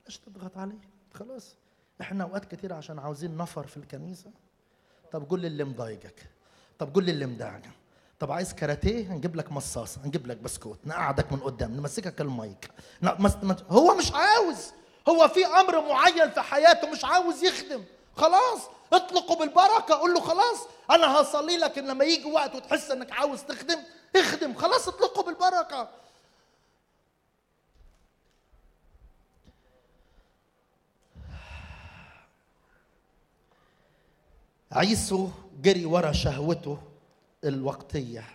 مش تضغط عليه خلاص احنا اوقات كتير عشان عاوزين نفر في الكنيسه طب قول لي اللي مضايقك طب قول لي اللي مدعجك طب عايز كاراتيه هنجيب لك مصاصه هنجيب لك بسكوت نقعدك من قدام نمسكك المايك ن- مس- مس- هو مش عاوز هو في امر معين في حياته مش عاوز يخدم خلاص اطلقه بالبركه قول له خلاص انا هصلي لك ان لما يجي وقت وتحس انك عاوز تخدم اخدم خلاص اطلقه بالبركه عيسو جري ورا شهوته الوقتية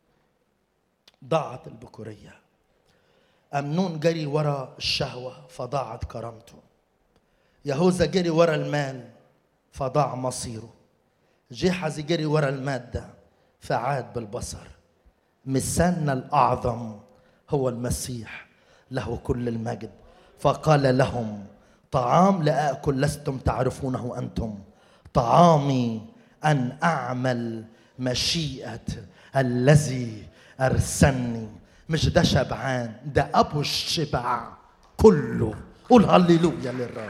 ضاعت البكورية أمنون جري ورا الشهوة فضاعت كرامته يهوذا جري ورا المال فضاع مصيره جحز جري ورا المادة فعاد بالبصر مثالنا الأعظم هو المسيح له كل المجد فقال لهم طعام لا آكل لستم تعرفونه أنتم طعامي أن أعمل مشيئة الذي أرسلني مش ده شبعان ده أبو الشبع كله قول هللويا للرب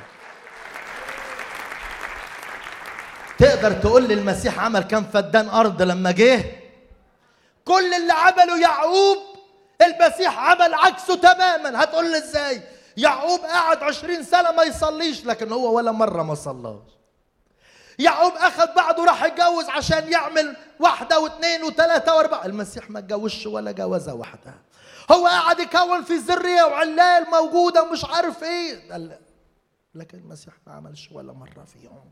تقدر تقول لي المسيح عمل كم فدان أرض لما جه كل اللي عمله يعقوب المسيح عمل عكسه تماما هتقول لي ازاي يعقوب قعد عشرين سنة ما يصليش لكن هو ولا مرة ما صلاش يعقوب اخذ بعده راح يتجوز عشان يعمل واحدة واثنين وثلاثة واربعة المسيح ما اتجوزش ولا جوازة واحدة هو قاعد يكون في ذرية وعلال موجودة ومش عارف ايه ده لا. لكن المسيح ما عملش ولا مرة فيهم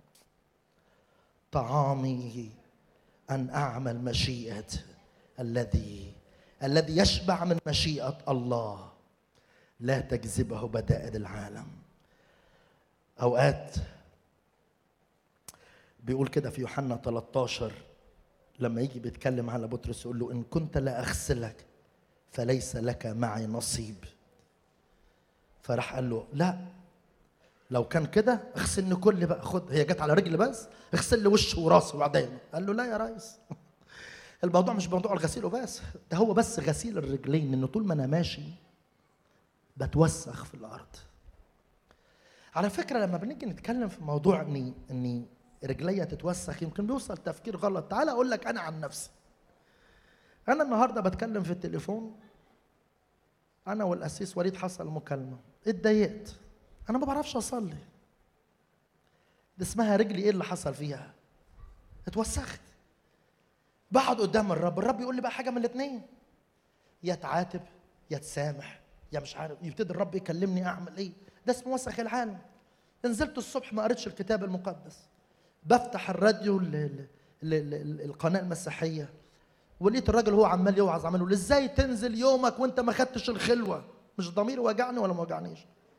طعامي أن أعمل مشيئة الذي الذي يشبع من مشيئة الله لا تجذبه بدائل العالم أوقات بيقول كده في يوحنا 13 لما يجي بيتكلم على بطرس يقول له إن كنت لا أغسلك فليس لك معي نصيب فراح قال له لا لو كان كده اغسلني كل بقى خد هي جت على رجلي بس اغسل لي وشي وراسي وعدين قال له لا يا ريس الموضوع مش موضوع الغسيل وبس ده هو بس غسيل الرجلين انه طول ما انا ماشي بتوسخ في الارض على فكره لما بنيجي نتكلم في موضوع اني اني رجليا تتوسخ يمكن بيوصل تفكير غلط تعال اقول لك انا عن نفسي انا النهارده بتكلم في التليفون انا والاسيس وليد حصل مكالمه اتضايقت انا ما بعرفش اصلي دي اسمها رجلي ايه اللي حصل فيها اتوسخت بقعد قدام الرب الرب يقول لي بقى حاجه من الاثنين يا تعاتب يا تسامح يا مش عارف يبتدي الرب يكلمني اعمل ايه ده اسمه وسخ العالم نزلت الصبح ما قريتش الكتاب المقدس بفتح الراديو ل- ل- ل- ل- القناه المسيحيه ولقيت الراجل هو عمال يوعظ عمال يقول ازاي تنزل يومك وانت ما خدتش الخلوه مش ضميري وجعني ولا ما وجعنيش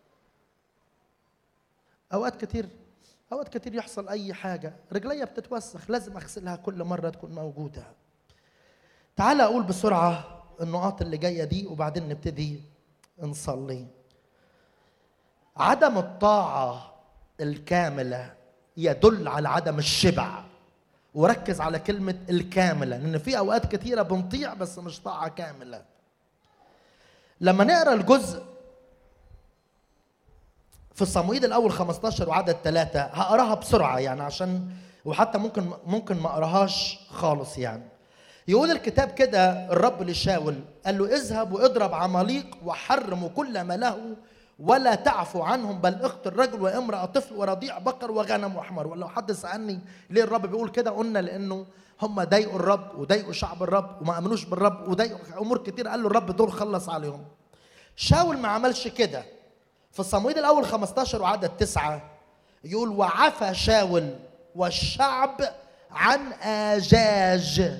اوقات كتير اوقات كتير يحصل اي حاجه رجليا بتتوسخ لازم اغسلها كل مره تكون موجوده تعال اقول بسرعه النقاط اللي جايه دي وبعدين نبتدي نصلي عدم الطاعه الكامله يدل على عدم الشبع وركز على كلمه الكامله لان في اوقات كتيره بنطيع بس مش طاعه كامله لما نقرا الجزء في صموئيل الاول 15 وعدد ثلاثة هقراها بسرعه يعني عشان وحتى ممكن ممكن ما اقراهاش خالص يعني يقول الكتاب كده الرب لشاول قال له اذهب واضرب عماليق وحرموا كل ما له ولا تعفو عنهم بل اقتل رجل وامرأة طفل ورضيع بقر وغنم وحمر ولو حد سألني ليه الرب بيقول كده قلنا لأنه هم ضايقوا الرب وضايقوا شعب الرب وما امنوش بالرب وضايقوا امور كتير قال له الرب دول خلص عليهم شاول ما عملش كده في صموئيل الاول 15 وعدد تسعة يقول وعفى شاول والشعب عن اجاج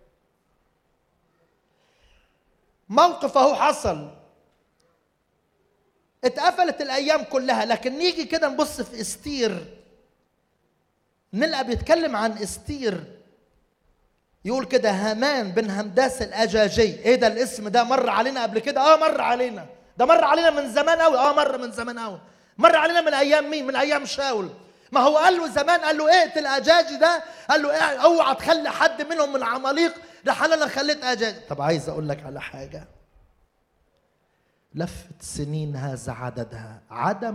موقف اهو حصل اتقفلت الايام كلها لكن نيجي كده نبص في استير نلقى بيتكلم عن استير يقول كده هامان بن همداس الاجاجي ايه ده الاسم ده مر علينا قبل كده اه مر علينا ده مر علينا من زمان قوي اه مر من زمان قوي مر علينا من ايام مين من ايام شاول ما هو قال له زمان قال له اقتل اجاجي ده قال له إيه اوعى تخلي حد منهم من العماليق ده حال انا خليت اجاجي طب عايز اقول لك على حاجه لفت سنين هذا عددها عدم